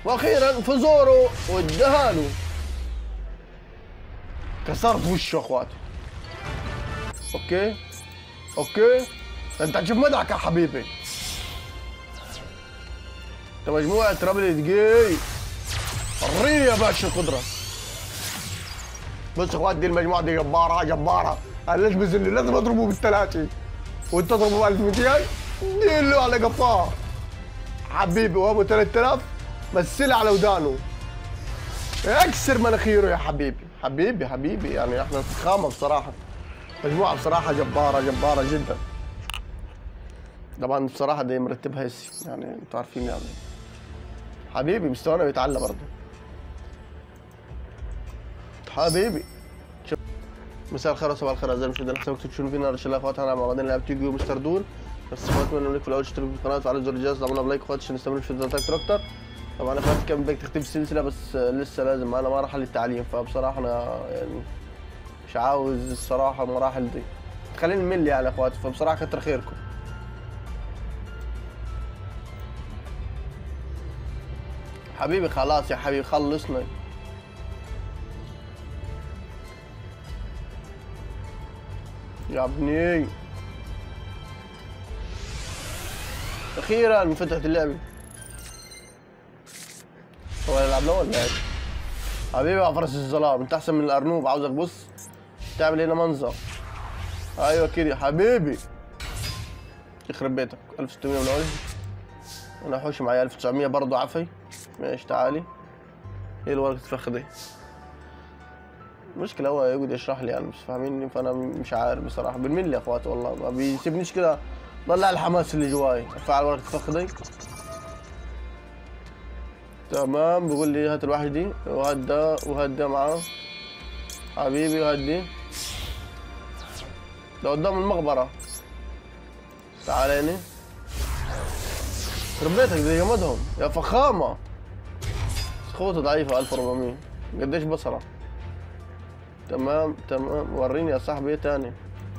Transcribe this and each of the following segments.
واخيرا فزورو وادهاله كسرت وشه اخواتي اوكي اوكي انت هتشوف مدعك يا حبيبي انت مجموعة رابل دقيق وريني يا باشا القدرة بص اخوات دي المجموعة دي جبارة جبارة انا ليش بزل لازم اضربه بالثلاثة وانت تضربه ب 1200 ديله على قفاه حبيبي وابو 3000 مثلها على ودانه اكسر مناخيره يا حبيبي حبيبي حبيبي يعني احنا فخامة بصراحة مجموعة بصراحة جبارة جبارة جدا طبعا بصراحة دي مرتبها هسي يعني انتوا عارفين يعني حبيبي مستوانا بيتعلى برضه حبيبي شوف. مساء الخير وصباح الخير اعزائي المشاهدين حسابك تشوفون فينا رجال الله اخواتنا مع بعضنا لعب تيجي ومستر دول بس اخواتنا من في الاول اشتركوا في القناه وفعلوا زر الجرس ضغطوا بلايك اخواتي عشان نستمر في فيديوهات اكتر اكتر طبعا اخواتي كان بدك تختم السلسله بس آه، لسه لازم انا ما راح للتعليم فبصراحه انا يعني مش عاوز الصراحه المراحل دي تخليني نمل يعني اخواتي فبصراحه كتر خيركم حبيبي خلاص يا حبيبي خلصنا يا ابني اخيرا فتحت اللعبه هو يلعب له ولا ايه حبيبي يا فرس الظلام انت احسن من الارنوب عاوزك بص تعمل هنا منظر ايوه كده حبيبي يخرب بيتك 1600 من اول انا حوش معايا 1900 برضه عفي ماشي تعالي ايه الورقة الفخ دي المشكلة هو يقعد يشرح لي يعني مش فاهميني فانا مش عارف بصراحة بالملي يا اخواتي والله ما بيسيبنيش كده ضلع الحماس اللي جواي افعل ورقة الفخ دي تمام بيقول لي هات الواحد دي وهات ده وهات ده معاه حبيبي وهات دي ده قدام المقبرة تعال هنا ربيتك دي جمدهم يا فخامة خوته ضعيفة 1400 قديش بصرة تمام تمام وريني يا صاحبي ايه تاني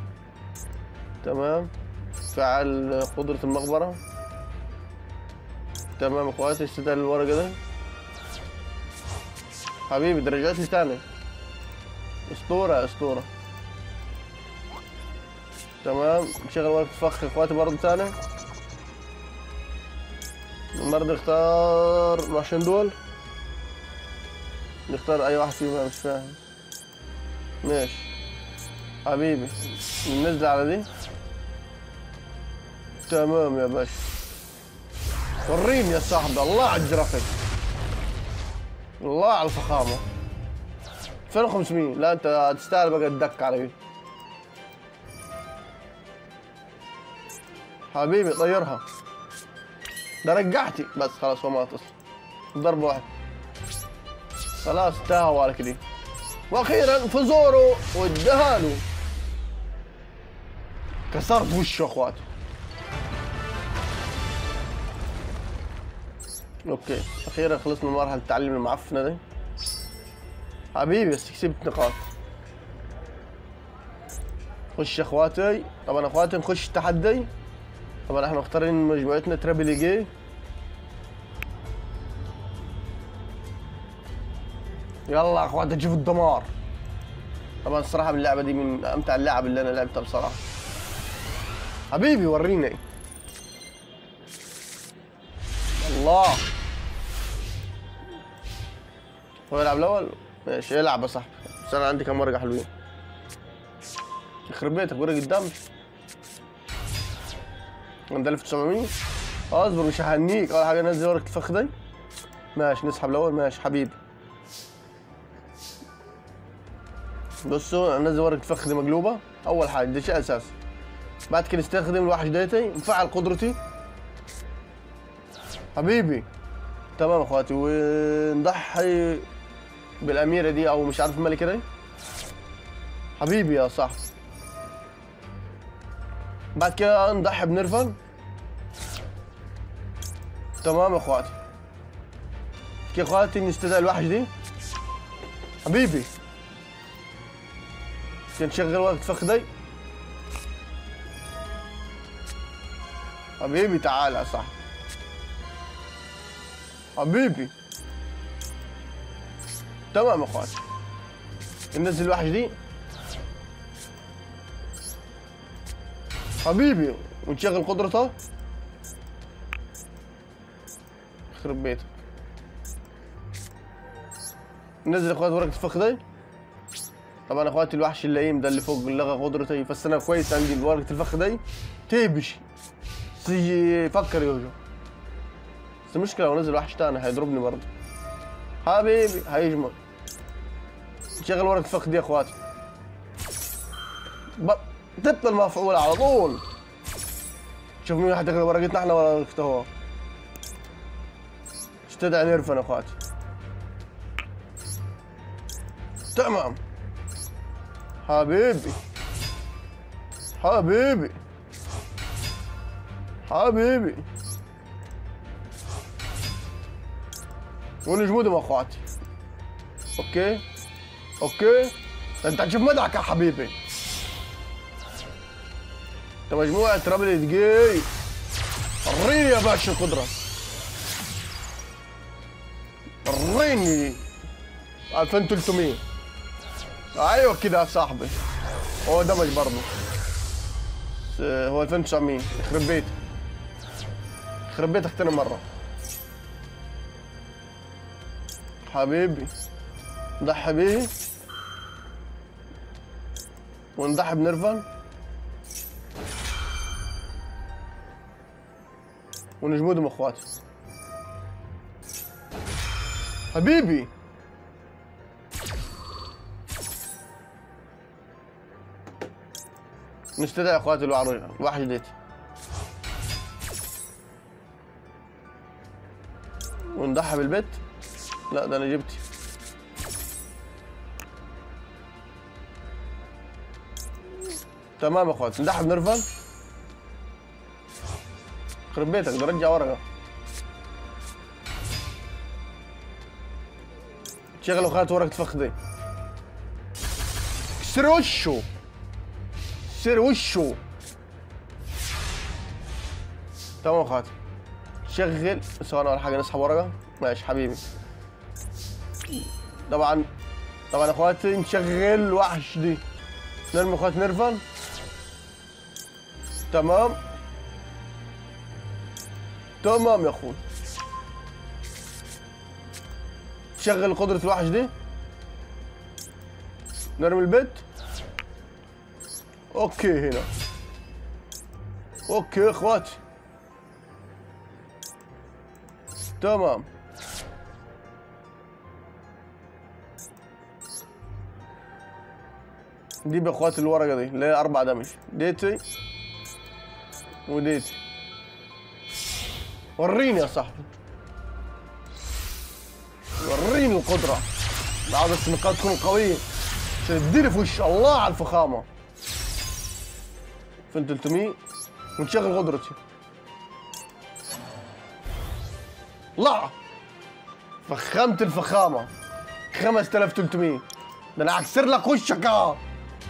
تمام فعل قدرة المقبرة تمام اخواتي استدعي الورقة دي حبيبي درجات لي تاني اسطورة اسطورة تمام نشغل ورقة فخ اخواتي برضه تاني برضه اختار الوحشين دول نختار اي واحد فيهم أنا مش فاهم ماشي حبيبي ننزل على دي تمام يا باشا وريني يا صاحبي الله على الجرافيك الله على الفخامة 2500 لا انت تستاهل بقى الدك علي حبيبي طيرها ده رجعتي بس خلاص هو ما تصل ضربة واحد خلاص تهوى على كده واخيرا فزورو وادهاله كسرت وشه اخواتي اوكي اخيرا خلصنا من مرحله التعليم المعفنه دي حبيبي بس كسبت نقاط خش يا اخواتي طبعا اخواتي نخش التحدي طبعا احنا مختارين مجموعتنا ترابل جي يلا يا اخواتي شوفوا الدمار طبعا الصراحه اللعبه دي من امتع اللعب اللي انا لعبتها بصراحه حبيبي وريني الله هو يلعب الاول ماشي يلعب يا صاحبي بس انا عندي كام ورقه حلوين يخرب بيتك ورقه دم عند 1900 اصبر مش ههنيك اول حاجه نزل ورقه الفخ دي ماشي نسحب الاول ماشي حبيبي بصوا انزل ورقه الفخ دي مقلوبه اول حاجه ده شيء اساسي بعد كده استخدم الوحش ديتي نفعل قدرتي حبيبي تمام اخواتي ونضحي بالاميره دي او مش عارف الملكه دي حبيبي يا صاحبي بعد كده نضحي بنرفن تمام يا اخواتي كده اخواتي نستدعي الوحش دي حبيبي كده نشغل وقت فخ دي حبيبي تعال يا صاحبي حبيبي تمام يا اخواتي ننزل الوحش دي حبيبي ونشغل قدرته يخرب بيتك نزل اخواتي ورقة الفخ دي طبعا اخواتي الوحش اللئيم ده اللي فوق لغى قدرته بس انا كويس عندي ورقة الفخ دي تيبش سيجي يفكر يوجو بس المشكلة لو نزل وحش تاني هيضربني برضه حبيبي هيجمل شغل ورقة الفخ دي يا اخواتي ب... تبطل مفعولة على طول شوف مين حتقرا ورقتنا احنا ولا ورقته هو استدعي نيرفن يا اخواتي تمام حبيبي حبيبي حبيبي ونجمودهم يا اخواتي اوكي اوكي انت هتشوف مدعك يا حبيبي انت مجموعة رابل جاي وريني يا باشا القدرة وريني 2300 ايوه كده يا صاحبي هو دمج برضه بس هو 2900 يخرب بيتك يخرب بيتك تاني مرة حبيبي نضحي بيه ونضحي بنيرفان ونجمودهم اخواتي حبيبي نستدعي اخواتي الوعروية الواحد جديد ونضحي بالبيت لا ده انا جبتي تمام يا اخواتي نضحي بنرفان يخرب بيتك ده رجع ورقه شغل اخواتي ورقه فخ دي كسر وشه كسر وشه تمام يا اخواتي شغل ثواني ولا حاجه نسحب ورقه ماشي حبيبي طبعا طبعا يا اخواتي نشغل وحش دي نرمي اخواتي نرفن تمام تمام يا اخوي شغل قدرة الوحش دي نرمي البيت اوكي هنا اوكي يا اخواتي تمام دي باخواتي الورقه دي اللي هي اربع دمج ديتي وديتي وريني يا صاحبي وريني القدره بعض السنقات تكون قويه عشان تديني في وش الله على الفخامه في 300 ونشغل قدرتي لا فخمت الفخامه 5300 ده انا هكسر لك وشك اه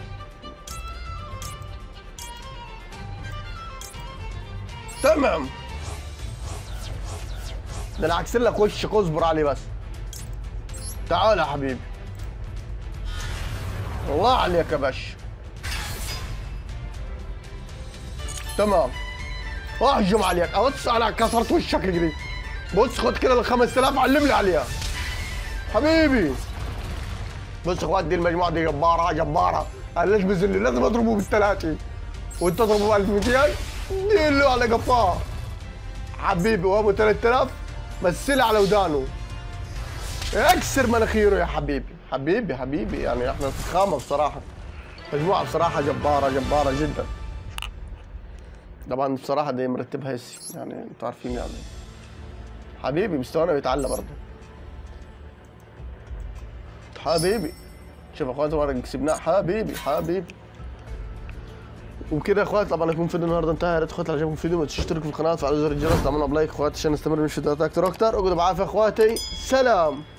تمام ده انا هكسر لك وشك اصبر علي بس تعال يا حبيبي الله عليك يا باشا تمام اهجم عليك ابص انا كسرت وشك اجري بص خد كده ال 5000 علم لي عليها حبيبي بص اخوات دي المجموعه دي جباره جباره انا ليش بذل لازم اضربه بالثلاثه وانت تضربه ب 1200 دي اللي على قفاه حبيبي وابو 3000 مثل على ودانه اكسر مناخيره يا حبيبي حبيبي حبيبي يعني احنا فخامه بصراحه مجموعه بصراحه جباره جباره جدا طبعا بصراحه دي مرتبها هسي يعني انتوا عارفين يعني حبيبي مستوانا بيتعلى برضه حبيبي شوف اخواتي ورق كسبناه حبيبي حبيبي وبكده يا اخواتي طبعا يكون فيديو النهارده انتهى يا ريت اخواتي عجبكم الفيديو ما تنسوش تشتركوا في القناه وتفعلوا زر الجرس تعملوا بلايك اخواتي عشان نستمر من فيديوهات اكتر واكتر اقعدوا معايا يا اخواتي سلام